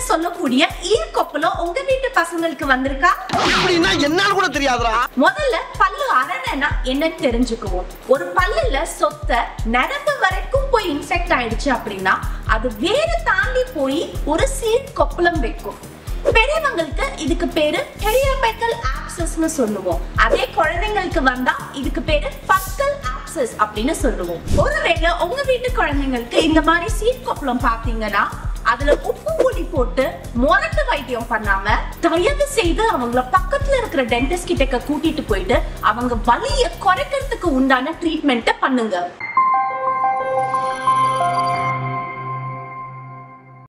சொல்லக்கூடிய ஈர்க்கொப்பலம் உங்க வீட்டு பசங்களுக்கு வந்திருக்கா அப்படின்னா என்னன்னு கூட தெரியாதுடா முதல்ல பல்லு அரணனா என்னன்னு தெரிஞ்சுக்குவோம் ஒரு பல்லுல சொத்த நரம்பு வரைக்கும் போய் இன்ஃபெக்ட் ஆயிடுச்சு அப்படின்னா அது வேற தாண்டி போய் ஒரு சீர் கொப்பளம் வைக்கும் பெரியவங்களுக்கு இதுக்கு பேரு பெரியாபைக்கல் ஆக்சஸ்னு சொல்லுவோம் அதே குழந்தைங்களுக்கு வந்தா இதுக்கு பேரு பக்கல் ஆக்சஸ் அப்படின்னு சொல்லுவோம் ஒருவேளை உங்க வீட்டு குழந்தைங்களுக்கு இந்த மாதிரி சீட் கொப்பளம் பாத்தீங்கன்னா அதுல உப்பு பொடி போட்டு முரட்டு வைத்தியம் பண்ணாம தயவு செய்து அவங்கள பக்கத்துல இருக்கிற டென்டிஸ்ட் கிட்ட கூட்டிட்டு போயிட்டு அவங்க வலியை குறைக்கிறதுக்கு உண்டான ட்ரீட்மெண்ட்டை பண்ணுங்க